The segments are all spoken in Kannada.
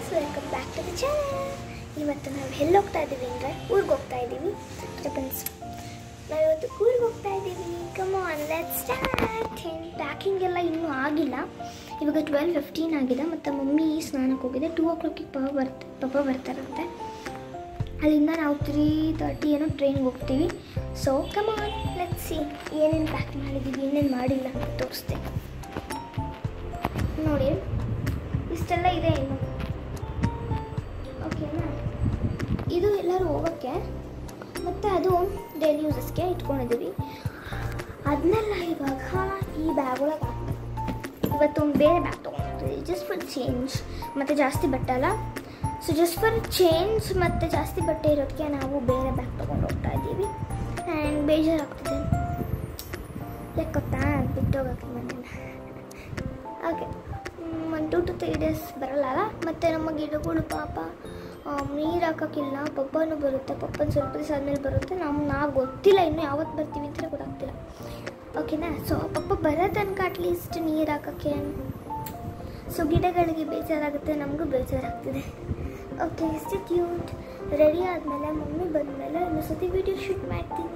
welcome back to the channel ಇವತ್ತು ನಾವು ಎಲ್ಲಿ ಹೋಗ್ತಾ ಇದ್ದೀವಿ ಅಂದರೆ ಊರಿಗೆ ಹೋಗ್ತಾ ಇದ್ದೀವಿ ಫ್ರೆಂಡ್ಸ್ ನಾವು ಇವತ್ತು ಊರಿಗೆ ಹೋಗ್ತಾ ಇದ್ದೀವಿ come on let start packing ಎಲ್ಲ ಇನ್ನೂ ಆಗಿಲ್ಲ ಇವಾಗ ಟ್ವೆಲ್ ಫಿಫ್ಟೀನ್ ಆಗಿದೆ ಮತ್ತು ಮಮ್ಮಿ ಸ್ನಾನಕ್ಕೆ ಹೋಗಿದೆ ಟೂ ಓ ಕ್ಲಾಕಿಗೆ ಪಪ್ಪ ಬರ್ತ ಪಪ್ಪ ಬರ್ತಾರಂತೆ ಅಲ್ಲಿಂದ ನಾವು ತ್ರೀ ತರ್ಟಿ ಏನೋ ಟ್ರೈನ್ಗೆ ಹೋಗ್ತೀವಿ so come on let see ಏನೇನು ಪ್ಯಾಕ್ ಮಾಡಿದ್ದೀವಿ ಏನೇನು ಮಾಡಿಲ್ಲ ಅಂತ ತೋರಿಸ್ತೆ ನೋಡಿ ಇಷ್ಟೆಲ್ಲ ಇದೆ ಇನ್ನು ಓಕೆನಾ ಇದು ಎಲ್ಲರೂ ಹೋಗೋಕ್ಕೆ ಮತ್ತು ಅದು ಡೈಲಿ ಯೂಸಸ್ಗೆ ಇಟ್ಕೊಂಡಿದ್ದೀವಿ ಅದನ್ನೆಲ್ಲ ಇವಾಗ ಈ ಬ್ಯಾಗ್ ಒಳಗೆ ಹಾಕ್ಬೇಕು ಇವತ್ತು ಒಂದು ಬೇರೆ ಬ್ಯಾಗ್ ತೊಗೊಂಡಿದ್ದೀವಿ ಜಸ್ಟ್ ಫಾರ್ ಚೇಂಜ್ ಮತ್ತು ಜಾಸ್ತಿ ಬಟ್ಟೆ ಅಲ್ಲ ಸೊ ಜಸ್ಟ್ ಫಾರ್ ಚೇಂಜ್ ಮತ್ತು ಜಾಸ್ತಿ ಬಟ್ಟೆ ಇರೋದಕ್ಕೆ ನಾವು ಬೇರೆ ಬ್ಯಾಗ್ ತೊಗೊಂಡು ಹೋಗ್ತಾ ಇದ್ದೀವಿ ಆ್ಯಂಡ್ ಬೇಜಾರಾಗ್ತಿದೆ ಯಾಕೆ ಗೊತ್ತಾ ಬಿಟ್ಟೋಗಕ್ಕೆ ಮನೇನ ಓಕೆ ಒಂದು ಟು ಟು ತ್ರೀ ಡೇಸ್ ಬರಲ್ಲ ಮತ್ತು ನಮ್ಮ ಗಿಡಗಳು ಪಾಪ ನೀರು ಹಾಕೋಕ್ಕಿಲ್ಲ ಪಪ್ಪನೂ ಬರುತ್ತೆ ಪಪ್ಪನ ಸ್ವಲ್ಪ ದಿವಸ ಆದಮೇಲೆ ಬರುತ್ತೆ ನಮ್ಮ ನಾವು ಗೊತ್ತಿಲ್ಲ ಇನ್ನು ಯಾವತ್ತು ಬರ್ತೀವಿ ಅಂತಲೇ ಗೊತ್ತಾಗ್ತಿಲ್ಲ ಓಕೆನಾ ಸೊ ಪಪ್ಪ ಬರೋ ತನಕ ಅಟ್ಲೀಸ್ಟ್ ನೀರು ಹಾಕೋಕ್ಕೆ ಸೊ ಗಿಡಗಳಿಗೆ ಬೇಜಾರಾಗುತ್ತೆ ನಮಗೂ ಬೇಜಾರಾಗ್ತಿದೆ ಓಕೆ ಇಷ್ಟು ಕ್ಯೂಟ್ ರೆಡಿ ಆದಮೇಲೆ ಮಮ್ಮಿ ಬಂದಮೇಲೆ ಇನ್ನೊಂದು ಸತಿ ವೀಡಿಯೋ ಶೂಟ್ ಮಾಡ್ತೀನಿ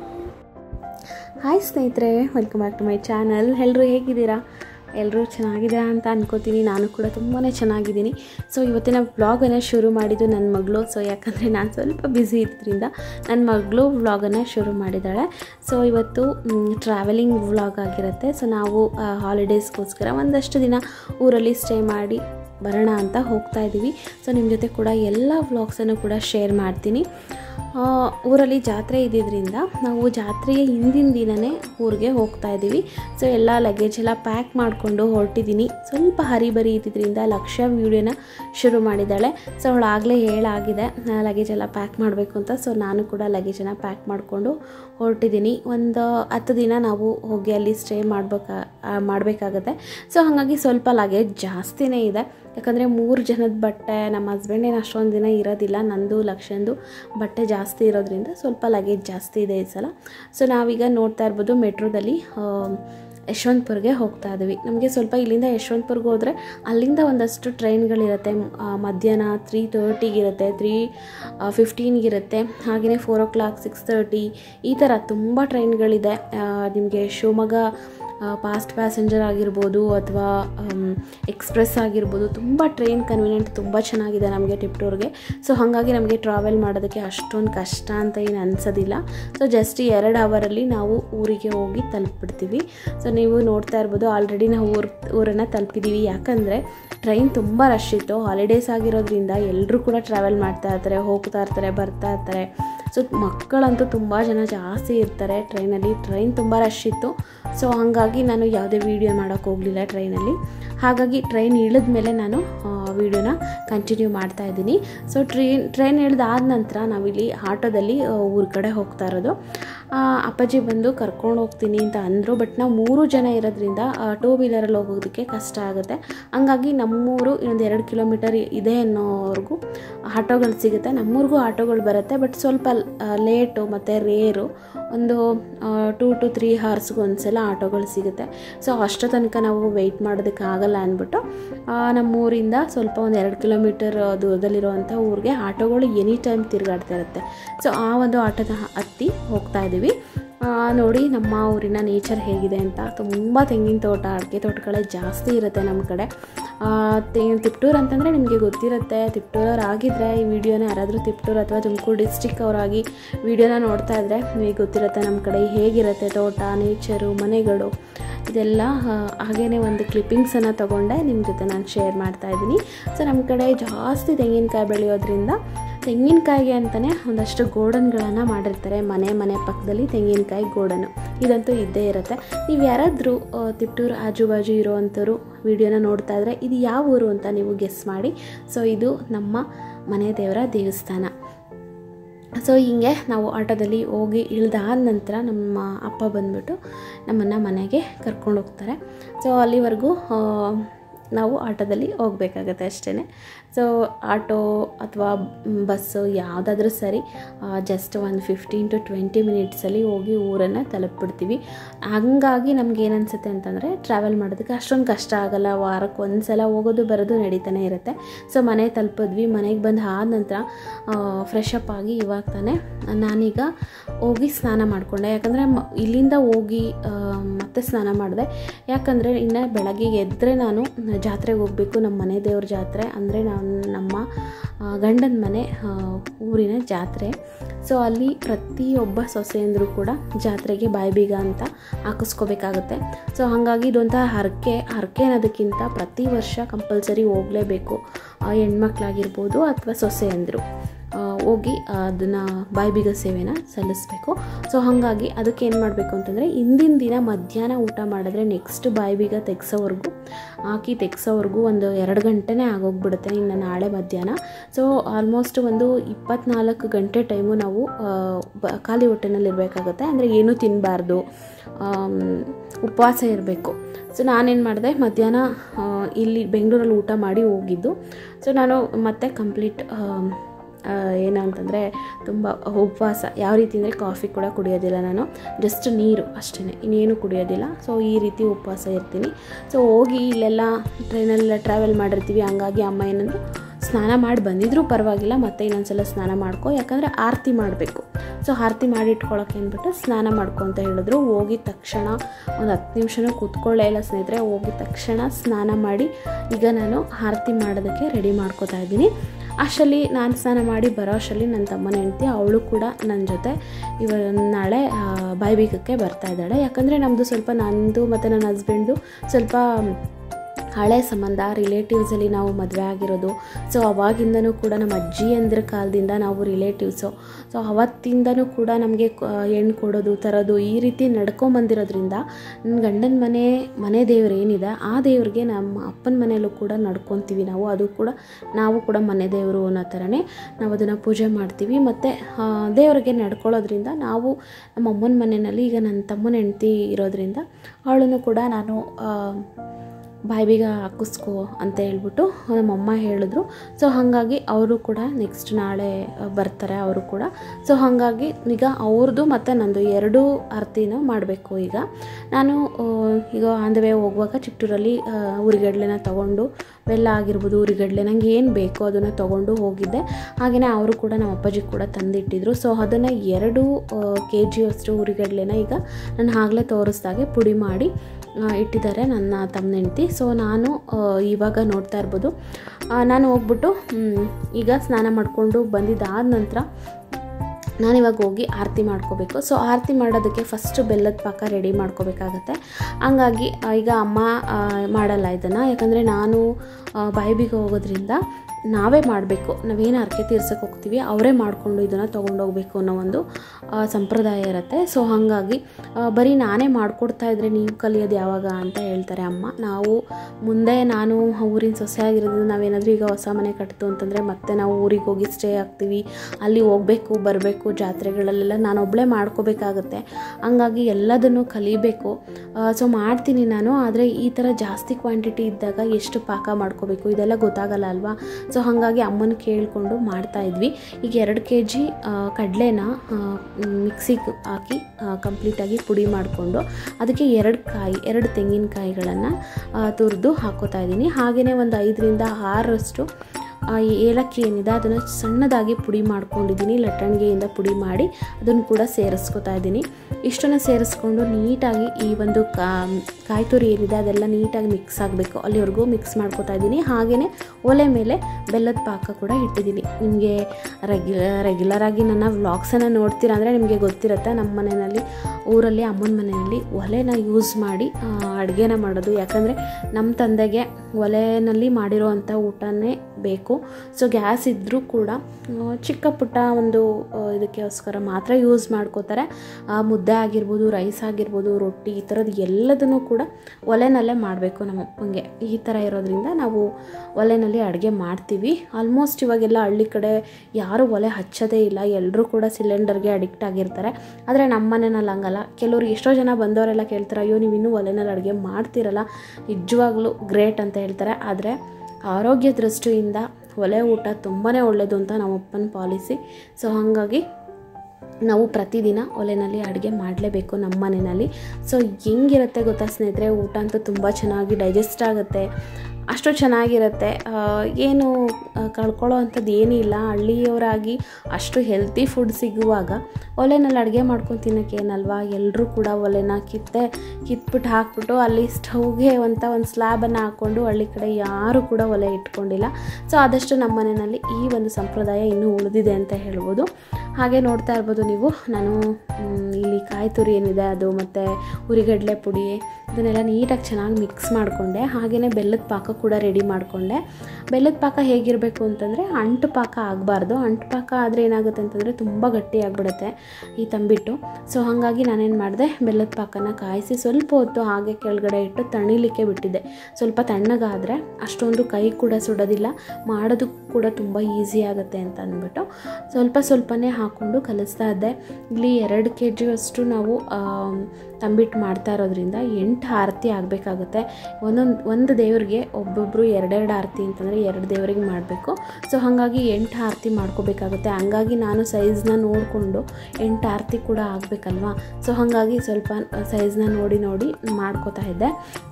ಹಾಯ್ ಸ್ನೇಹಿತರೆ welcome back to my channel ಎಲ್ಲರೂ ಹೇಗಿದ್ದೀರಾ ಎಲ್ಲರೂ ಚೆನ್ನಾಗಿದ್ದೀರಾ ಅಂತ ಅನ್ಕೋತೀನಿ ನಾನು ಕೂಡ ತುಂಬಾ ಚೆನ್ನಾಗಿದ್ದೀನಿ ಸೊ ಇವತ್ತಿನ ವ್ಲಾಗನ್ನು ಶುರು ಮಾಡಿದ್ದು ನನ್ನ ಮಗಳು ಸೊ ಯಾಕಂದರೆ ನಾನು ಸ್ವಲ್ಪ ಬ್ಯುಸಿ ಇದ್ದರಿಂದ ನನ್ನ ಮಗಳು ವ್ಲಾಗನ್ನು ಶುರು ಮಾಡಿದ್ದಾಳೆ ಸೊ ಇವತ್ತು ಟ್ರಾವೆಲಿಂಗ್ ವ್ಲಾಗ್ ಆಗಿರುತ್ತೆ ಸೊ ನಾವು ಹಾಲಿಡೇಸ್ಗೋಸ್ಕರ ಒಂದಷ್ಟು ದಿನ ಊರಲ್ಲಿ ಸ್ಟೇ ಮಾಡಿ ಬರೋಣ ಅಂತ ಹೋಗ್ತಾ ಇದ್ದೀವಿ ಸೊ ನಿಮ್ಮ ಜೊತೆ ಕೂಡ ಎಲ್ಲ ವ್ಲಾಗ್ಸನ್ನು ಕೂಡ ಶೇರ್ ಮಾಡ್ತೀನಿ ಆ, ಊರಲ್ಲಿ ಜಾತ್ರೆ ಇದ್ದಿದ್ದರಿಂದ ನಾವು ಜಾತ್ರೆಗೆ ಹಿಂದಿನ ದಿನವೇ ಊರಿಗೆ ಹೋಗ್ತಾ ಇದ್ದೀವಿ ಸೊ ಎಲ್ಲ ಲಗೇಜ್ ಎಲ್ಲ ಪ್ಯಾಕ್ ಮಾಡಿಕೊಂಡು ಹೊರಟಿದ್ದೀನಿ ಸ್ವಲ್ಪ ಹರಿಬರಿ ಇದ್ದಿದ್ದರಿಂದ ಲಕ್ಷ್ಯ ವೀಡಿಯೋನ ಶುರು ಮಾಡಿದ್ದಾಳೆ ಸೊ ಅವಳಾಗಲೇ ಹೇಳಾಗಿದೆ ಲಗೇಜ್ ಎಲ್ಲ ಪ್ಯಾಕ್ ಮಾಡಬೇಕು ಅಂತ ಸೊ ನಾನು ಕೂಡ ಲಗೇಜನ್ನು ಪ್ಯಾಕ್ ಮಾಡಿಕೊಂಡು ಹೊರಟಿದ್ದೀನಿ ಒಂದು ಹತ್ತು ದಿನ ನಾವು ಹೋಗಿ ಅಲ್ಲಿ ಸ್ಟೇ ಮಾಡ್ಬೇಕಾ ಆ, ಮಾಡಬೇಕಾಗತ್ತೆ ಸೊ ಹಾಗಾಗಿ ಸ್ವಲ್ಪ ಲಗೇಜ್ ಜಾಸ್ತಿನೇ ಇದೆ ಯಾಕಂದರೆ ಮೂರು ಜನದ ಬಟ್ಟೆ ನಮ್ಮ ಹಸ್ಬೆಂಡ್ ಏನು ಅಷ್ಟೊಂದು ದಿನ ಇರೋದಿಲ್ಲ ನಂದು ಲಕ್ಷಂದು ಬಟ್ಟೆ ಜಾಸ್ತಿ ಇರೋದ್ರಿಂದ ಸ್ವಲ್ಪ ಲಗೇಜ್ ಜಾಸ್ತಿ ಇದೆ ಈ ಸಲ ಸೊ ನಾವೀಗ ನೋಡ್ತಾ ಇರ್ಬೋದು ಮೆಟ್ರೋದಲ್ಲಿ ಆ, ಯಶವಂತಪುರ್ಗೆ ಹೋಗ್ತಾ ಇದ್ದೀವಿ ನಮಗೆ ಸ್ವಲ್ಪ ಇಲ್ಲಿಂದ ಯಶವಂತಪುರ್ಗೆ ಹೋದರೆ ಅಲ್ಲಿಂದ ಒಂದಷ್ಟು ಟ್ರೈನ್ಗಳಿರುತ್ತೆ ಆ, ಮಧ್ಯಾಹ್ನ ತ್ರೀ ತರ್ಟಿಗಿರುತ್ತೆ ತ್ರೀ ಫಿಫ್ಟೀನ್ಗಿರುತ್ತೆ ಹಾಗೆಯೇ four o'clock six thirty ಈ ಥರ ತುಂಬ ಟ್ರೈನ್ಗಳಿದೆ ನಿಮಗೆ ಶಿವಮೊಗ್ಗ ಫಾಸ್ಟ್ ಪ್ಯಾಸೆಂಜರ್ ಆಗಿರ್ಬೋದು ಅಥವಾ ಎಕ್ಸ್ಪ್ರೆಸ್ ಆಗಿರ್ಬೋದು ತುಂಬ ಟ್ರೈನ್ ಕನ್ವೀನಿಯೆಂಟ್ ತುಂಬ ಚೆನ್ನಾಗಿದೆ ನಮಗೆ ಟಿಪ್ಟೂರ್ಗೆ ಸೊ ಹಾಗಾಗಿ ನಮಗೆ ಟ್ರಾವೆಲ್ ಮಾಡೋದಕ್ಕೆ ಅಷ್ಟೊಂದು ಕಷ್ಟ ಅಂತ ಏನು ಅನಿಸೋದಿಲ್ಲ ಸೊ ಜಸ್ಟ್ ಎರಡು ಅವರಲ್ಲಿ ನಾವು ಊರಿಗೆ ಹೋಗಿ ತಲುಪಿಬಿಡ್ತೀವಿ ಸೊ ನೀವು ನೋಡ್ತಾ ಇರ್ಬೋದು ಆಲ್ರೆಡಿ ನಾವು ಊರು ಊರನ್ನು ತಲುಪಿದ್ದೀವಿ ಯಾಕಂದರೆ ಟ್ರೈನ್ ತುಂಬ ರಶ್ ಇತ್ತು ಹಾಲಿಡೇಸ್ ಆಗಿರೋದ್ರಿಂದ ಎಲ್ಲರೂ ಕೂಡ ಟ್ರಾವೆಲ್ ಮಾಡ್ತಾ ಇರ್ತಾರೆ ಹೋಗ್ತಾ ಇರ್ತಾರೆ ಬರ್ತಾ ಇರ್ತಾರೆ ಸೊ ಮಕ್ಕಳಂತೂ ತುಂಬ ಜನ ಜಾಸ್ತಿ ಇರ್ತಾರೆ ಟ್ರೈನಲ್ಲಿ ಟ್ರೈನ್ ತುಂಬ ರಶ್ ಇತ್ತು ಸೊ ಹಾಗಾಗಿ ನಾನು ಯಾವುದೇ ವೀಡಿಯೋ ಮಾಡೋಕ್ಕೆ ಹೋಗಲಿಲ್ಲ ಟ್ರೈನಲ್ಲಿ ಹಾಗಾಗಿ ಟ್ರೈನ್ ಇಳಿದ ಮೇಲೆ ನಾನು ವೀಡಿಯೋನ ಕಂಟಿನ್ಯೂ ಮಾಡ್ತಾ ಇದ್ದೀನಿ ಸೊ ಟ್ರೈನ್ ಟ್ರೈನ್ ಇಳಿದಾದ ನಂತರ ನಾವಿಲ್ಲಿ ಆಟೋದಲ್ಲಿ ಊರ ಕಡೆ ಹೋಗ್ತಾ ಇರೋದು ಆ, ಅಪ್ಪಾಜಿ ಬಂದು ಕರ್ಕೊಂಡು ಹೋಗ್ತೀನಿ ಅಂತ ಅಂದರು ಬಟ್ ನಾವು ಮೂರು ಜನ ಇರೋದ್ರಿಂದ ಟೂ ವೀಲರಲ್ಲಿ ಹೋಗೋದಕ್ಕೆ ಕಷ್ಟ ಆಗುತ್ತೆ ಹಂಗಾಗಿ ನಮ್ಮೂರು ಇನ್ನೊಂದು ಎರಡು ಕಿಲೋಮೀಟರ್ ಇದೆ ಅನ್ನೋವರೆಗೂ ಆಟೋಗಳು ಸಿಗುತ್ತೆ ನಮ್ಮೂರಿಗೂ ಆಟೋಗಳು ಬರುತ್ತೆ ಬಟ್ ಸ್ವಲ್ಪ ಲೇಟು ಮತ್ತು ರೇರು ಒಂದು ಟೂ ಟು ತ್ರೀ ಹಾರ್ಸ್ಗೆ ಒಂದ್ಸಲ ಆಟೋಗಳು ಸಿಗುತ್ತೆ ಸೊ ಅಷ್ಟೋ ತನಕ ನಾವು ವೆಯ್ಟ್ ಮಾಡೋದಕ್ಕೆ ಆಗಲ್ಲ ಅಂದ್ಬಿಟ್ಟು ಆ, ನಮ್ಮೂರಿಂದ ಸ್ವಲ್ಪ ಒಂದು ಎರಡು ಕಿಲೋಮೀಟರ್ ದೂರದಲ್ಲಿರುವಂಥ ಊರಿಗೆ ಆಟೋಗಳು ಎನಿ ಟೈಮ್ ತಿರುಗಾಡ್ತಾ ಇರುತ್ತೆ ಸೊ ಆ ಒಂದು ಆಟೋದ ಹತ್ತಿ ಹೋಗ್ತಾ ಇದ್ದೀವಿ ಆ, ನೋಡಿ ನಮ್ಮ ಊರಿನ ನೇಚರ್ ಹೇಗಿದೆ ಅಂತ ತುಂಬ ತೆಂಗಿನ ತೋಟ ಅಡಿಕೆ ತೋಟಗಳೇ ಜಾಸ್ತಿ ಇರುತ್ತೆ ನಮ್ಮ ಕಡೆ ಆ, ತೆ ತಿಪ್ಟೂರು ಅಂತಂದರೆ ನಿಮಗೆ ಗೊತ್ತಿರುತ್ತೆ ತಿಪ್ಟೂರವ್ರು ಆಗಿದ್ದರೆ ಈ ವಿಡಿಯೋನ ಯಾರಾದರೂ ತಿಪ್ಟೂರು ಅಥವಾ ತುಮಕೂರು ಡಿಸ್ಟಿಕ್ ಅವರಾಗಿ ವಿಡಿಯೋನ ನೋಡ್ತಾ ಇದ್ದರೆ ನಿಮಗೆ ಗೊತ್ತಿರುತ್ತೆ ನಮ್ಮ ಕಡೆ ಹೇಗಿರುತ್ತೆ ತೋಟ ನೇಚರು ಮನೆಗಳು ಇದೆಲ್ಲ ಹಾಗೇ ಒಂದು ಕ್ಲಿಪ್ಪಿಂಗ್ಸನ್ನು ತೊಗೊಂಡೆ ನಿಮ್ಮ ಜೊತೆ ನಾನು ಶೇರ್ ಮಾಡ್ತಾ ಇದ್ದೀನಿ ಸೊ ನಮ್ಮ ಕಡೆ ಜಾಸ್ತಿ ತೆಂಗಿನಕಾಯಿ ಬೆಳೆಯೋದ್ರಿಂದ ತೆಂಗಿನಕಾಯಿಗೆ ಅಂತಲೇ ಒಂದಷ್ಟು ಗೋಡನ್ಗಳನ್ನು ಮಾಡಿರ್ತಾರೆ ಮನೆ ಮನೆ ಪಕ್ಕದಲ್ಲಿ ತೆಂಗಿನಕಾಯಿ ಗೋಡನು ಇದಂತೂ ಇದ್ದೇ ಇರುತ್ತೆ ನೀವು ಯಾರಾದರೂ ತಿಪ್ಟೂರು ಆಜು ಬಾಜು ಇರೋವಂಥವ್ರು ವಿಡಿಯೋನ ನೋಡ್ತಾ ಇದ್ದರೆ ಇದು ಯಾವ ಊರು ಅಂತ ನೀವು ಗೆಸ್ ಮಾಡಿ ಸೊ ಇದು ನಮ್ಮ ಮನೆ ದೇವರ ದೇವಸ್ಥಾನ ಸೊ ಹೀಗೆ ನಾವು ಆಟೋದಲ್ಲಿ ಹೋಗಿ ಇಳಿದಾದ ನಂತರ ನಮ್ಮ ಅಪ್ಪ ಬಂದ್ಬಿಟ್ಟು ನಮ್ಮನ್ನು ಮನೆಗೆ ಕರ್ಕೊಂಡು ಹೋಗ್ತಾರೆ ಸೊ ಅಲ್ಲಿವರೆಗೂ ಆ, ನಾವು ಆಟೋದಲ್ಲಿ ಹೋಗಬೇಕಾಗತ್ತೆ ಅಷ್ಟೇ ಸೊ ಆಟೋ ಅಥವಾ ಬಸ್ಸು ಯಾವುದಾದ್ರೂ ಸರಿ ಜಸ್ಟ್ ಒಂದು ಫಿಫ್ಟೀನ್ ಟು ಟ್ವೆಂಟಿ ಮಿನಿಟ್ಸಲ್ಲಿ ಹೋಗಿ ಊರನ್ನು ತಲುಪಿಬಿಡ್ತೀವಿ ಹಂಗಾಗಿ ನಮ್ಗೆ ಏನು ಅನಿಸುತ್ತೆ ಅಂತಂದರೆ ಟ್ರಾವೆಲ್ ಮಾಡೋದಕ್ಕೆ ಅಷ್ಟೊಂದು ಕಷ್ಟ ಆಗಲ್ಲ ವಾರಕ್ಕೆ ಒಂದು ಸಲ ಹೋಗೋದು ಬರೋದು ನಡೀತಾನೆ ಇರುತ್ತೆ ಸೊ ಮನೆ ತಲುಪಿದ್ವಿ ಮನೆಗೆ ಬಂದು ಆದ ನಂತರ ಫ್ರೆಶ್ ಅಪ್ ಆಗಿ ಇವಾಗ ತಾನೇ ನಾನೀಗ ಹೋಗಿ ಸ್ನಾನ ಮಾಡಿಕೊಂಡೆ ಯಾಕಂದರೆ ಮ ಇಲ್ಲಿಂದ ಹೋಗಿ ಆ, ಮತ್ತೆ ಸ್ನಾನ ಮಾಡಿದೆ ಯಾಕಂದರೆ ಇನ್ನು ಬೆಳಗ್ಗೆ ಎದ್ದರೆ ನಾನು ಜಾತ್ರೆಗೆ ಹೋಗಬೇಕು ನಮ್ಮ ಮನೆ ದೇವ್ರ ಜಾತ್ರೆ ಅಂದರೆ ನಾನು ನಮ್ಮ ಆ, ಗಂಡನ ಮನೆ ಆ, ಊರಿನ ಜಾತ್ರೆ ಸೊ ಅಲ್ಲಿ ಪ್ರತಿಯೊಬ್ಬ ಸೊಸೆಯಂದರು ಕೂಡ ಜಾತ್ರೆಗೆ ಬಾಯಿಬೀಗ ಅಂತ ಹಾಕಿಸ್ಕೋಬೇಕಾಗುತ್ತೆ ಸೊ ಹಾಗಾಗಿ ಇದೊಂಥರ ಹರಕೆ ಹರಕೆ ಅನ್ನೋದಕ್ಕಿಂತ ಪ್ರತಿ ವರ್ಷ ಕಂಪಲ್ಸರಿ ಹೋಗಲೇಬೇಕು ಹೆಣ್ಮಕ್ಳಾಗಿರ್ಬೋದು ಅಥವಾ ಸೊಸೆಯಂದರು ಆ, ಹೋಗಿ ಅದನ್ನು ಬಾಯಿಬೀಗ ಸೇವೆನ ಸಲ್ಲಿಸಬೇಕು ಸೊ ಹಾಗಾಗಿ ಅದಕ್ಕೆ ಏನು ಮಾಡಬೇಕು ಅಂತಂದರೆ ಹಿಂದಿನ ದಿನ ಮಧ್ಯಾಹ್ನ ಊಟ ಮಾಡಿದ್ರೆ ನೆಕ್ಸ್ಟ್ ಬಾಯಿಬೀಗ ತೆಗ್ಸೋವರೆಗೂ ಹಾಕಿ ತೆಗ್ಸೋವರೆಗೂ ಒಂದು ಎರಡು ಗಂಟೆನೇ ಆಗೋಗ್ಬಿಡುತ್ತೆ ಇನ್ನು ನಾಳೆ ಮಧ್ಯಾಹ್ನ ಸೊ ಆಲ್ಮೋಸ್ಟ್ ಒಂದು ಇಪ್ಪತ್ನಾಲ್ಕು ಗಂಟೆ ಟೈಮು ನಾವು ಆ, ಬ ಖಾಲಿ ಹೊಟ್ಟೆನಲ್ಲಿ ಇರಬೇಕಾಗುತ್ತೆ ಅಂದರೆ ಏನೂ ತಿನ್ನಬಾರ್ದು ಉಪವಾಸ ಇರಬೇಕು ಸೊ ನಾನೇನು ಮಾಡಿದೆ ಮಧ್ಯಾಹ್ನ ಆ, ಇಲ್ಲಿ ಬೆಂಗಳೂರಲ್ಲಿ ಊಟ ಮಾಡಿ ಹೋಗಿದ್ದು ಸೊ ನಾನು ಮತ್ತೆ ಕಂಪ್ಲೀಟ್ ಏನಂತಂದರೆ ತುಂಬ ಉಪವಾಸ ಯಾವ ರೀತಿ ಅಂದರೆ ಕಾಫಿ ಕೂಡ ಕುಡಿಯೋದಿಲ್ಲ ನಾನು ಜಸ್ಟ್ ನೀರು ಅಷ್ಟೇ ಇನ್ನೇನು ಕುಡಿಯೋದಿಲ್ಲ ಸೊ ಈ ರೀತಿ ಉಪವಾಸ ಇರ್ತೀನಿ ಸೊ ಹೋಗಿ ಇಲ್ಲೆಲ್ಲ ಟ್ರೈನಲ್ಲೆಲ್ಲ ಟ್ರಾವೆಲ್ ಮಾಡಿರ್ತೀವಿ ಹಂಗಾಗಿ ಅಮ್ಮ ಏನಂದ್ರು ಸ್ನಾನ ಮಾಡಿ ಬಂದಿದ್ರೂ ಪರವಾಗಿಲ್ಲ ಮತ್ತೆ ಇನ್ನೊಂದ್ಸಲ ಸ್ನಾನ ಮಾಡ್ಕೊ ಯಾಕಂದರೆ ಆರತಿ ಮಾಡಬೇಕು ಸೊ ಆರತಿ ಮಾಡಿ ಇಟ್ಕೊಳಕ್ಕೆ ಅಂದ್ಬಿಟ್ಟು ಸ್ನಾನ ಮಾಡ್ಕೊ ಅಂತ ಹೇಳಿದ್ರು ಹೋಗಿದ ತಕ್ಷಣ ಒಂದು ಹತ್ತು ನಿಮಿಷನೂ ಕೂತ್ಕೊಳ್ಳೇ ಇಲ್ಲ ಸ್ನೇಹಿತರೆ ಹೋಗಿದ ತಕ್ಷಣ ಸ್ನಾನ ಮಾಡಿ ಈಗ ನಾನು ಆರತಿ ಮಾಡೋದಕ್ಕೆ ರೆಡಿ ಮಾಡ್ಕೋತಾ ಇದ್ದೀನಿ ಅಷ್ಟರಲ್ಲಿ ನಾನು ಸ್ನಾನ ಮಾಡಿ ಬರೋ ಅಷ್ಟರಲ್ಲಿ ನನ್ನ ತಮ್ಮನ ಹೆಂಡ್ತಿ ಅವಳು ಕೂಡ ನನ್ನ ಜೊತೆ ಇವ ನಾಳೆ ಆ, ಬಾಯ್ಬೀಗಕ್ಕೆ ಬರ್ತಾ ಇದ್ದಾಳೆ ಯಾಕಂದರೆ ನಮ್ಮದು ಸ್ವಲ್ಪ ನಂದು ಮತ್ತು ನನ್ನ ಹಸ್ಬೆಂಡ್ದು ಸ್ವಲ್ಪ ಹಳೆ ಸಂಬಂಧ ರಿಲೇಟಿವ್ಸಲ್ಲಿ ನಾವು ಮದುವೆ ಆಗಿರೋದು ಸೊ ಅವಾಗಿಂದನೂ ಕೂಡ ನಮ್ಮ ಅಜ್ಜಿಯಂದ್ರ ಕಾಲದಿಂದ ನಾವು ರಿಲೇಟಿವ್ಸು ಸೊ ಅವತ್ತಿಂದನೂ ಕೂಡ ನಮಗೆ ಹೆಣ್ಣು ಕೊಡೋದು ತರೋದು ಈ ರೀತಿ ನಡ್ಕೊಂಬಂದಿರೋದ್ರಿಂದ ನನ್ನ ಗಂಡನ ಮನೆ ಮನೆ ದೇವ್ರು ಏನಿದೆ ಆ ದೇವ್ರಿಗೆ ನಮ್ಮ ಅಪ್ಪನ ಮನೆಯಲ್ಲೂ ಕೂಡ ನಡ್ಕೊತೀವಿ ನಾವು ಅದು ಕೂಡ ನಾವು ಕೂಡ ಮನೆ ದೇವರು ಅನ್ನೋ ಥರನೇ ನಾವು ಅದನ್ನು ಪೂಜೆ ಮಾಡ್ತೀವಿ ಮತ್ತು ದೇವರಿಗೆ ನಡ್ಕೊಳ್ಳೋದ್ರಿಂದ ನಾವು ನಮ್ಮ ಅಮ್ಮನ ಮನೆಯಲ್ಲಿ ಈಗ ನನ್ನ ತಮ್ಮನ ಹೆಂಡ್ತಿ ಇರೋದ್ರಿಂದ ಅವಳನ್ನು ಕೂಡ ನಾನು ಆ, ಬಾಯಿಬೀಗ ಹಾಕಿಸ್ಕೋ ಅಂತ ಹೇಳ್ಬಿಟ್ಟು ನಮ್ಮಮ್ಮ ಹೇಳಿದ್ರು ಸೊ ಹಾಗಾಗಿ ಅವರು ಕೂಡ ನೆಕ್ಸ್ಟ್ ನಾಳೆ ಆ, ಬರ್ತಾರೆ ಅವರು ಕೂಡ ಸೊ ಹಾಗಾಗಿ ಈಗ ಅವ್ರದ್ದು ಮತ್ತು ನಂದು ಎರಡೂ ಆರತಿನ ಮಾಡಬೇಕು ಈಗ ನಾನು ಆ, ಈಗ ಆನ್ ದ ವೇ ಹೋಗುವಾಗ ಚಿಟ್ಟೂರಲ್ಲಿ ಉರಿಗಡ್ಲೆನ ತೊಗೊಂಡು ಬೆಲ್ಲ ಆಗಿರ್ಬೋದು ಉರಿಗಡ್ಲೆ ನಂಗೆ ಏನು ಬೇಕೋ ಅದನ್ನು ತೊಗೊಂಡು ಹೋಗಿದ್ದೆ ಹಾಗೆಯೇ ಅವರು ಕೂಡ ನಮ್ಮ ಅಪ್ಪಾಜಿ ಕೂಡ ತಂದಿಟ್ಟಿದ್ರು ಸೊ ಅದನ್ನು ಎರಡು ಕೆ ಜಿಯಷ್ಟು ಉರಿಗಡ್ಲೆನ ಈಗ ನಾನು ಆಗಲೇ ತೋರಿಸ್ದಾಗೆ ಪುಡಿ ಮಾಡಿ ಆ, ಇಟ್ಟಿದ್ದಾರೆ ನನ್ನ ತಮ್ಮನ ಹೆಂಡ್ತಿ ಸೊ ನಾನು ಆ, ಇವಾಗ ನೋಡ್ತಾ ಇರ್ಬೋದು ಆ, ನಾನು ಹೋಗ್ಬಿಟ್ಟು ಮ್, ಈಗ ಸ್ನಾನ ಮಾಡಿಕೊಂಡು ಬಂದಿದ್ದಾದ ನಂತರ ನಾನಿವಾಗ ಹೋಗಿ ಆರತಿ ಮಾಡ್ಕೋಬೇಕು ಸೊ ಆರತಿ ಮಾಡೋದಕ್ಕೆ ಫಸ್ಟ್ ಬೆಲ್ಲದ ಪಾಕ ರೆಡಿ ಮಾಡ್ಕೋಬೇಕಾಗತ್ತೆ ಹಂಗಾಗಿ ಆ, ಈಗ ಅಮ್ಮ ಆ, ಮಾಡಲ್ಲ ಇದನ್ನು ಯಾಕಂದರೆ ನಾನು ಆ, ಬಾಯಿಬೀಗ ಹೋಗೋದ್ರಿಂದ ನಾವೇ ಮಾಡಬೇಕು ನಾವೇನು ಹರಕೆ ತೀರ್ಸಕ್ಕೆ ಹೋಗ್ತೀವಿ ಅವರೇ ಮಾಡಿಕೊಂಡು ಇದನ್ನು ತೊಗೊಂಡೋಗ್ಬೇಕು ಅನ್ನೋ ಒಂದು ಆ, ಸಂಪ್ರದಾಯ ಇರುತ್ತೆ ಸೊ ಹಾಗಾಗಿ ಆ, ಬರೀ ನಾನೇ ಮಾಡಿಕೊಡ್ತಾ ಇದ್ರೆ ನೀವು ಕಲಿಯೋದು ಯಾವಾಗ ಅಂತ ಹೇಳ್ತಾರೆ ಅಮ್ಮ ನಾವು ಮುಂದೆ ನಾನು ಊರಿನ ಸೊಸೆ ಆಗಿರೋದ್ರಿಂದ ನಾವೇನಾದರೂ ಈಗ ಹೊಸ ಮನೆ ಕಟ್ತು ಅಂತಂದರೆ ಮತ್ತೆ ನಾವು ಊರಿಗೆ ಹೋಗಿ ಸ್ಟೇ ಆಗ್ತೀವಿ ಅಲ್ಲಿ ಹೋಗಬೇಕು ಬರಬೇಕು ಜಾತ್ರೆಗಳಲ್ಲೆಲ್ಲ ನಾನು ಒಬ್ಬಳೇ ಮಾಡ್ಕೋಬೇಕಾಗತ್ತೆ ಹಂಗಾಗಿ ಎಲ್ಲದನ್ನು ಕಲಿಬೇಕು ಸೊ ಮಾಡ್ತೀನಿ ನಾನು ಆದರೆ ಈ ಥರ ಜಾಸ್ತಿ ಕ್ವಾಂಟಿಟಿ ಇದ್ದಾಗ ಎಷ್ಟು ಪಾಕ ಮಾಡ್ಕೋಬೇಕು ಇದೆಲ್ಲ ಗೊತ್ತಾಗಲ್ಲ ಅಲ್ವಾ ಸೊ ಹಾಗಾಗಿ ಅಮ್ಮನ ಕೇಳಿಕೊಂಡು ಮಾಡ್ತಾ ಇದ್ವಿ ಈಗ ಎರಡು ಕೆ ಜಿ ಕಡಲೆನ ಮಿಕ್ಸಿಗೆ ಹಾಕಿ ಕಂಪ್ಲೀಟಾಗಿ ಪುಡಿ ಮಾಡಿಕೊಂಡು ಅದಕ್ಕೆ ಎರಡು ಕಾಯಿ ಎರಡು ತೆಂಗಿನಕಾಯಿಗಳನ್ನು ತುರಿದು ಹಾಕೋತಾ ಇದ್ದೀನಿ ಹಾಗೆಯೇ ಒಂದು ಐದರಿಂದ ಆರಷ್ಟು ಆ ಏಲಕ್ಕಿ ಏನಿದೆ ಅದನ್ನು ಸಣ್ಣದಾಗಿ ಪುಡಿ ಮಾಡ್ಕೊಂಡಿದ್ದೀನಿ ಲಟ್ಟಣಿಗೆಯಿಂದ ಪುಡಿ ಮಾಡಿ ಅದನ್ನು ಕೂಡ ಸೇರಿಸ್ಕೊತಾ ಇದ್ದೀನಿ ಇಷ್ಟನ್ನು ಸೇರಿಸ್ಕೊಂಡು ನೀಟಾಗಿ ಈ ಒಂದು ಕಾ ಕಾಯಿ ತುರಿ ಏನಿದೆ ಅದೆಲ್ಲ ನೀಟಾಗಿ ಮಿಕ್ಸ್ ಆಗಬೇಕು ಅಲ್ಲಿವರೆಗೂ ಮಿಕ್ಸ್ ಮಾಡ್ಕೊತಾ ಇದ್ದೀನಿ ಹಾಗೆಯೇ ಒಲೆ ಮೇಲೆ ಬೆಲ್ಲದ ಪಾಕ ಕೂಡ ಇಟ್ಟಿದ್ದೀನಿ ನಿಮಗೆ ರೆಗ್ಯು ರೆಗ್ಯುಲರ್ ಆಗಿ ನನ್ನ ವ್ಲಾಗ್ಸನ್ನು ನೋಡ್ತೀರಾ ಅಂದರೆ ನಿಮಗೆ ಗೊತ್ತಿರುತ್ತೆ ನಮ್ಮ ಮನೆಯಲ್ಲಿ ಊರಲ್ಲಿ ಅಮ್ಮನ ಮನೆಯಲ್ಲಿ ಒಲೆನ ಯೂಸ್ ಮಾಡಿ ಅಡುಗೆನ ಮಾಡೋದು ಯಾಕಂದರೆ ನಮ್ಮ ತಂದೆಗೆ ಒಲೆಯಲ್ಲಿ ಮಾಡಿರೋವಂಥ ಊಟನೇ ಬೇಕು ಸೊ ಗ್ಯಾಸ್ ಇದ್ದರೂ ಕೂಡ ಆ, ಚಿಕ್ಕ ಪುಟ್ಟ ಒಂದು ಆ, ಇದಕ್ಕೋಸ್ಕರ ಮಾತ್ರ ಯೂಸ್ ಮಾಡ್ಕೋತಾರೆ ಆ, ಮುದ್ದೆ ಆಗಿರ್ಬೋದು ರೈಸ್ ಆಗಿರ್ಬೋದು ರೊಟ್ಟಿ ಈ ಥರದ್ದು ಎಲ್ಲದನ್ನು ಕೂಡ ಒಲೆನಲ್ಲೇ ಮಾಡಬೇಕು ನಮ್ಮ ಅಪ್ಪಂಗೆ ಈ ಥರ ಇರೋದ್ರಿಂದ ನಾವು ಒಲೆನಲ್ಲಿ ಅಡುಗೆ ಮಾಡ್ತೀವಿ ಆಲ್ಮೋಸ್ಟ್ ಇವಾಗೆಲ್ಲ ಹಳ್ಳಿ ಕಡೆ ಯಾರೂ ಒಲೆ ಹಚ್ಚೋದೇ ಇಲ್ಲ ಎಲ್ಲರೂ ಕೂಡ ಸಿಲಿಂಡರ್ಗೆ ಅಡಿಕ್ಟ್ ಆಗಿರ್ತಾರೆ ಆದರೆ ನಮ್ಮ ಮನೆಯಲ್ಲಿ ಹಂಗಲ್ಲ ಕೆಲವರು ಎಷ್ಟೋ ಜನ ಬಂದವರೆಲ್ಲ ಕೇಳ್ತಾರೆ ಅಯ್ಯೋ ನೀವು ಇನ್ನೂ ಒಲೆನಲ್ಲಿ ಅಡುಗೆ ಮಾಡ್ತಿರಲ್ಲ ನಿಜವಾಗ್ಲೂ ಗ್ರೇಟ್ ಅಂತ ಹೇಳ್ತಾರೆ ಆದರೆ ಆರೋಗ್ಯ ದೃಷ್ಟಿಯಿಂದ ಒಲೆ ಊಟ ತುಂಬಾ ಒಳ್ಳೆಯದು ಅಂತ ನಮ್ಮಪ್ಪನ ಪಾಲಿಸಿ ಸೊ ಹಾಗಾಗಿ ನಾವು ಪ್ರತಿದಿನ ಒಲೆಯಲ್ಲಿ ಅಡುಗೆ ಮಾಡಲೇಬೇಕು ನಮ್ಮ ಮನೆಯಲ್ಲಿ ಸೊ ಹೆಂಗಿರುತ್ತೆ ಗೊತ್ತಾ ಸ್ನೇಹಿತರೆ ಊಟ ಅಂತೂ ತುಂಬ ಚೆನ್ನಾಗಿ ಡೈಜೆಸ್ಟ್ ಆಗುತ್ತೆ ಅಷ್ಟು ಚೆನ್ನಾಗಿರುತ್ತೆ ಆ, ಏನು ಆ, ಕಳ್ಕೊಳ್ಳೋ ಅಂಥದ್ದು ಏನೂ ಇಲ್ಲ ಹಳ್ಳಿಯವರಾಗಿ ಅಷ್ಟು ಹೆಲ್ತಿ ಫುಡ್ ಸಿಗುವಾಗ ಒಲೆನಲ್ಲಿ ಅಡುಗೆ ಮಾಡ್ಕೊಂಡು ತಿನ್ನೋಕ್ಕೆ ಏನಲ್ವಾ ಎಲ್ಲರೂ ಕೂಡ ಒಲೆನ ಕಿತ್ತೆ ಕಿತ್ಬಿಟ್ಟು ಹಾಕ್ಬಿಟ್ಟು ಅಲ್ಲಿ ಸ್ಟವ್ಗೆ ಅಂತ ಒಂದು ಸ್ಲ್ಯಾಬನ್ನು ಹಾಕ್ಕೊಂಡು ಹಳ್ಳಿ ಕಡೆ ಯಾರೂ ಕೂಡ ಒಲೆ ಇಟ್ಕೊಂಡಿಲ್ಲ ಸೊ ಆದಷ್ಟು ನಮ್ಮ ಮನೆಯಲ್ಲಿ ಈ ಒಂದು ಸಂಪ್ರದಾಯ ಇನ್ನೂ ಉಳಿದಿದೆ ಅಂತ ಹೇಳ್ಬೋದು ಹಾಗೆ ನೋಡ್ತಾ ಇರ್ಬೋದು ನೀವು ನಾನು ಮ್, ಇಲ್ಲಿ ಕಾಯಿ ತುರಿ ಏನಿದೆ ಅದು ಮತ್ತು ಉರಿಗಡಲೆ ಪುಡಿ ಇದನ್ನೆಲ್ಲ ನೀಟಾಗಿ ಚೆನ್ನಾಗಿ ಮಿಕ್ಸ್ ಮಾಡಿಕೊಂಡೆ ಹಾಗೆಯೇ ಬೆಲ್ಲದ ಪಾಕ ಕೂಡ ರೆಡಿ ಮಾಡಿಕೊಂಡೆ ಬೆಲ್ಲದ ಪಾಕ ಹೇಗಿರಬೇಕು ಅಂತಂದರೆ ಅಂಟು ಪಾಕ ಆಗಬಾರ್ದು ಅಂಟು ಪಾಕ ಆದರೆ ಏನಾಗುತ್ತೆ ಅಂತಂದರೆ ತುಂಬ ಗಟ್ಟಿ ಆಗಿಬಿಡುತ್ತೆ ಈ ತಂಬಿಟ್ಟು ಸೊ ಹಾಗಾಗಿ ನಾನೇನು ಮಾಡಿದೆ ಬೆಲ್ಲದ ಪಾಕನ ಕಾಯಿಸಿ ಸ್ವಲ್ಪ ಹೊತ್ತು ಹಾಗೆ ಕೆಳಗಡೆ ಇಟ್ಟು ತಣಿಲಿಕ್ಕೆ ಬಿಟ್ಟಿದ್ದೆ ಸ್ವಲ್ಪ ತಣ್ಣಗಾದರೆ ಅಷ್ಟೊಂದು ಕೈ ಕೂಡ ಸುಡೋದಿಲ್ಲ ಮಾಡೋದಕ್ಕೂ ಕೂಡ ತುಂಬ ಈಸಿ ಆಗುತ್ತೆ ಅಂತ ಅಂದ್ಬಿಟ್ಟು ಸ್ವಲ್ಪ ಸ್ವಲ್ಪನೇ ಹಾಕ್ಕೊಂಡು ಕಲಿಸ್ತಾ ಇದ್ದೆ ಇಲ್ಲಿ ಎರಡು ಕೆ ಜಿಯಷ್ಟು ನಾವು ಆಮ್, ತಂಬಿಟ್ಟು ಮಾಡ್ತಾ ಇರೋದ್ರಿಂದ ಎಂಟು ಆರತಿ ಆಗಬೇಕಾಗುತ್ತೆ ಒಂದೊಂದು ಒಂದು ದೇವ್ರಿಗೆ ಒಬ್ಬೊಬ್ಬರು ಎರಡೆರಡು ಆರತಿ ಅಂತಂದರೆ ಎರಡು ದೇವರಿಗೆ ಮಾಡಬೇಕು ಸೊ ಹಾಗಾಗಿ ಎಂಟು ಆರತಿ ಮಾಡ್ಕೋಬೇಕಾಗುತ್ತೆ ಹಂಗಾಗಿ ನಾನು ಸೈಜ್ನ ನೋಡಿಕೊಂಡು ಎಂಟು ಆರತಿ ಕೂಡ ಆಗಬೇಕಲ್ವಾ ಸೊ ಹಾಗಾಗಿ ಸ್ವಲ್ಪ ಸೈಜ್ನ ನೋಡಿ ನೋಡಿ ಮಾಡ್ಕೋತಾ ಇದ್ದೆ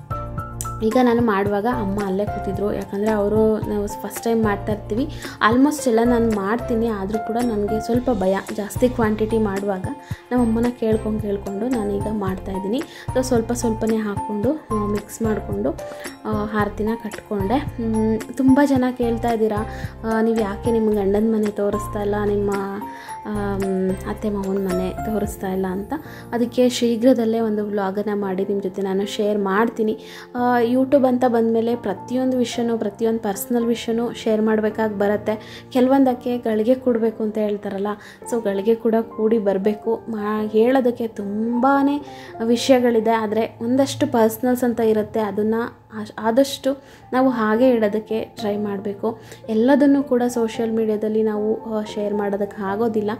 ಈಗ ನಾನು ಮಾಡುವಾಗ ಅಮ್ಮ ಅಲ್ಲೇ ಕೂತಿದ್ರು ಯಾಕಂದರೆ ಅವರು ನಾವು ಫಸ್ಟ್ ಟೈಮ್ ಮಾಡ್ತಾ ಇರ್ತೀವಿ ಆಲ್ಮೋಸ್ಟ್ ಎಲ್ಲ ನಾನು ಮಾಡ್ತೀನಿ ಆದರೂ ಕೂಡ ನನಗೆ ಸ್ವಲ್ಪ ಭಯ ಜಾಸ್ತಿ ಕ್ವಾಂಟಿಟಿ ಮಾಡುವಾಗ ನಮ್ಮ ಅಮ್ಮನ ಕೇಳ್ಕೊಂಡು ಕೇಳಿಕೊಂಡು ನಾನೀಗ ಮಾಡ್ತಾಯಿದ್ದೀನಿ ಸೊ ಸ್ವಲ್ಪ ಸ್ವಲ್ಪನೇ ಹಾಕ್ಕೊಂಡು ಮಿಕ್ಸ್ ಮಾಡಿಕೊಂಡು ಆರತಿನ ಕಟ್ಕೊಂಡೆ ಮ್, ತುಂಬ ಜನ ಕೇಳ್ತಾ ಇದ್ದೀರಾ ನೀವು ಯಾಕೆ ನಿಮ್ಮ ಗಂಡನ ಮನೆ ತೋರಿಸ್ತಾ ಇಲ್ಲ ನಿಮ್ಮ ಆಮ್, ಅತ್ತೆ ಮಾವನ ಮನೆ ತೋರಿಸ್ತಾ ಇಲ್ಲ ಅಂತ ಅದಕ್ಕೆ ಶೀಘ್ರದಲ್ಲೇ ಒಂದು ವ್ಲಾಗನ್ನು ಮಾಡಿ ನಿಮ್ಮ ಜೊತೆ ನಾನು ಶೇರ್ ಮಾಡ್ತೀನಿ ಯೂಟ್ಯೂಬ್ ಅಂತ ಬಂದಮೇಲೆ ಪ್ರತಿಯೊಂದು ವಿಷಯನೂ ಪ್ರತಿಯೊಂದು ಪರ್ಸ್ನಲ್ ವಿಷಯನೂ ಶೇರ್ ಮಾಡಬೇಕಾಗಿ ಬರುತ್ತೆ ಕೆಲವೊಂದಕ್ಕೆ ಗಳಿಗೆ ಕೊಡಬೇಕು ಅಂತ ಹೇಳ್ತಾರಲ್ಲ ಸೊ ಗಳಿಗೆ ಕೂಡ ಕೂಡಿ ಬರಬೇಕು ಮಾ ಹೇಳೋದಕ್ಕೆ ತುಂಬಾ ವಿಷಯಗಳಿದೆ ಆದರೆ ಒಂದಷ್ಟು ಪರ್ಸ್ನಲ್ಸ್ ಅಂತ ಇರುತ್ತೆ ಅದನ್ನು ಆದಷ್ಟು ನಾವು ಹಾಗೆ ಇಡೋದಕ್ಕೆ ಟ್ರೈ ಮಾಡಬೇಕು ಎಲ್ಲದನ್ನು ಕೂಡ ಸೋಷಿಯಲ್ ಮೀಡ್ಯಾದಲ್ಲಿ ನಾವು ಶೇರ್ ಮಾಡೋದಕ್ಕೆ ಆಗೋದಿಲ್ಲ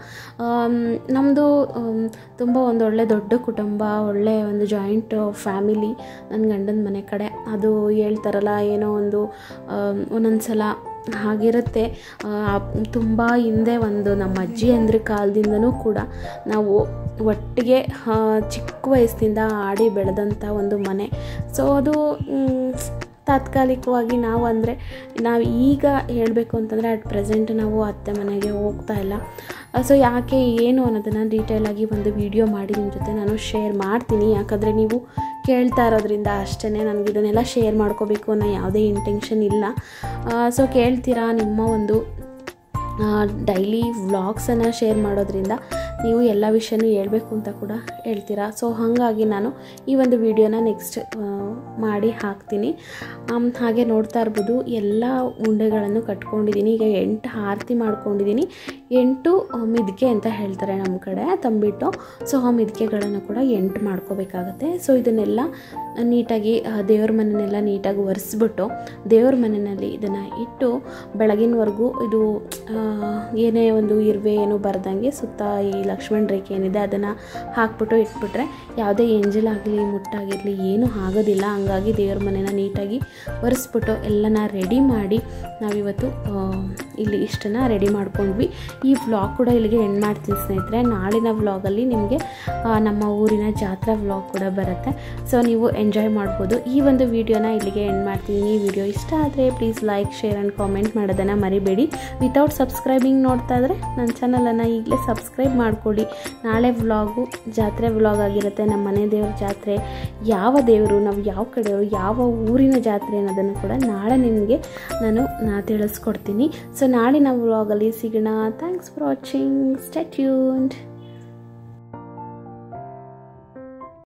ನಮ್ಮದು ತುಂಬ ಒಂದು ಒಳ್ಳೆ ದೊಡ್ಡ ಕುಟುಂಬ ಒಳ್ಳೆ ಒಂದು ಜಾಯಿಂಟ್ ಫ್ಯಾಮಿಲಿ ನನ್ನ ಗಂಡನ ಮನೆ ಕಡೆ ಅದು ಹೇಳ್ತಾರಲ್ಲ ಏನೋ ಒಂದು ಆಮ್, ಒಂದೊಂದು ಸಲ ಹಾಗಿರುತ್ತೆ ತುಂಬ ಹಿಂದೆ ಒಂದು ನಮ್ಮ ಅಜ್ಜಿ ಅಂದ್ರೆ ಕಾಲದಿಂದನೂ ಕೂಡ ನಾವು ಒಟ್ಟಿಗೆ ಆ, ಚಿಕ್ಕ ವಯಸ್ಸಿನಿಂದ ಆಡಿ ಬೆಳೆದಂಥ ಒಂದು ಮನೆ ಸೊ ಅದು ಮ್, ತಾತ್ಕಾಲಿಕವಾಗಿ ನಾವು ಅಂದರೆ ನಾವು ಈಗ ಹೇಳಬೇಕು ಅಂತಂದರೆ ಅಟ್ ಪ್ರೆಸೆಂಟ್ ನಾವು ಅತ್ತೆ ಮನೆಗೆ ಹೋಗ್ತಾ ಇಲ್ಲ ಸೊ ಯಾಕೆ ಏನು ಅನ್ನೋದನ್ನು ಡೀಟೇಲಾಗಿ ಒಂದು ವಿಡಿಯೋ ಮಾಡಿ ನಿಮ್ಮ ಜೊತೆ ನಾನು ಶೇರ್ ಮಾಡ್ತೀನಿ ಯಾಕಂದರೆ ನೀವು ಕೇಳ್ತಾ ಇರೋದ್ರಿಂದ ಅಷ್ಟೇ ನನಗೆ ಇದನ್ನೆಲ್ಲ ಶೇರ್ ಮಾಡ್ಕೋಬೇಕು ಅನ್ನೋ ಯಾವುದೇ ಇಂಟೆನ್ಷನ್ ಇಲ್ಲ ಸೊ ಕೇಳ್ತೀರಾ ನಿಮ್ಮ ಒಂದು ಡೈಲಿ ವ್ಲಾಗ್ಸನ್ನು ಶೇರ್ ಮಾಡೋದ್ರಿಂದ ನೀವು ಎಲ್ಲ ವಿಷಯನೂ ಹೇಳಬೇಕು ಅಂತ ಕೂಡ ಹೇಳ್ತೀರಾ ಸೊ ಹಾಗಾಗಿ ನಾನು ಈ ಒಂದು ವಿಡಿಯೋನ ನೆಕ್ಸ್ಟ್ ಮಾಡಿ ಹಾಕ್ತೀನಿ ಆಮ್, ಹಾಗೆ ನೋಡ್ತಾ ಇರ್ಬೋದು ಎಲ್ಲ ಉಂಡೆಗಳನ್ನು ಕಟ್ಕೊಂಡಿದ್ದೀನಿ ಈಗ ಎಂಟು ಆರತಿ ಮಾಡ್ಕೊಂಡಿದ್ದೀನಿ ಎಂಟು ಆ, ಮಿದ್ಕೆ ಅಂತ ಹೇಳ್ತಾರೆ ನಮ್ಮ ಕಡೆ ತಂಬಿಟ್ಟು ಸೊ ಆ ಮಿದ್ಕೆಗಳನ್ನು ಕೂಡ ಎಂಟು ಮಾಡ್ಕೋಬೇಕಾಗತ್ತೆ ಸೊ ಇದನ್ನೆಲ್ಲ ನೀಟಾಗಿ ಆ, ದೇವ್ರ ಮನೆಯನ್ನೆಲ್ಲ ನೀಟಾಗಿ ಒರೆಸ್ಬಿಟ್ಟು ದೇವ್ರ ಮನೆಯಲ್ಲಿ ಇದನ್ನು ಇಟ್ಟು ಬೆಳಗಿನವರೆಗೂ ಇದು ಆ, ಏನೇ ಒಂದು ಇರುವೆ ಏನು ಬರ್ದಂಗೆ ಸುತ್ತ ಈ ಲಕ್ಷ್ಮಣ ರೇಖೆ ಏನಿದೆ ಅದನ್ನು ಹಾಕ್ಬಿಟ್ಟು ಇಟ್ಬಿಟ್ರೆ ಯಾವುದೇ ಎಂಜಲಾಗಲಿ ಮುಟ್ಟಾಗಿರಲಿ ಏನೂ ಆಗೋದಿಲ್ಲ ಹಂಗಾಗಿ ದೇವ್ರ ಮನೆನ ನೀಟಾಗಿ ಒರೆಸ್ಬಿಟ್ಟು ಎಲ್ಲನ ರೆಡಿ ಮಾಡಿ ನಾವಿವತ್ತು ಆ, ಇಲ್ಲಿ ಇಷ್ಟನ್ನು ರೆಡಿ ಮಾಡ್ಕೊಂಡ್ವಿ ಈ ವ್ಲಾಗ್ ಕೂಡ ಇಲ್ಲಿಗೆ ಎಂಡ್ ಮಾಡ್ತೀನಿ ಸ್ನೇಹಿತರೆ ನಾಳಿನ ವ್ಲಾಗಲ್ಲಿ ನಿಮಗೆ ಆ, ನಮ್ಮ ಊರಿನ ಜಾತ್ರಾ ವ್ಲಾಗ್ ಕೂಡ ಬರುತ್ತೆ ಸೊ ನೀವು ಎಂಜಾಯ್ ಮಾಡ್ಬೋದು ಈ ಒಂದು ವಿಡಿಯೋನ ಇಲ್ಲಿಗೆ ಎಂಡ್ ಮಾಡ್ತೀನಿ ಈ ವಿಡಿಯೋ ಇಷ್ಟ ಆದರೆ please like share and comment ಮಾಡೋದನ್ನು ಮರಿಬೇಡಿ ವಿತೌಟ್ ಸಬ್ಸ್ಕ್ರೈಬಿಂಗ್ ನೋಡ್ತಾ ಇದ್ರೆ ನನ್ನ ಚಾನಲನ್ನು ಈಗಲೇ ಸಬ್ಸ್ಕ್ರೈಬ್ ಮಾಡ್ಕೊಳ್ಳಿ ನಾಳೆ ವ್ಲಾಗು ಜಾತ್ರೆ ವ್ಲಾಗ್ ಆಗಿರುತ್ತೆ ನಮ್ಮ ಮನೆ ದೇವ್ರ ಜಾತ್ರೆ ಯಾವ ದೇವರು ನಾವು ಯಾವ ಕಡೆಯವರು ಯಾವ ಊರಿನ ಜಾತ್ರೆ ಅನ್ನೋದನ್ನು ಕೂಡ ನಾಳೆ ನಿಮಗೆ ನಾನು ನಾ ತಿಳಿಸ್ಕೊಡ್ತೀನಿ ಸೊ ನಾಳಿನ ವ್ಲಾಗಲ್ಲಿ ಸಿಗೋಣ thanks for watching stay tuned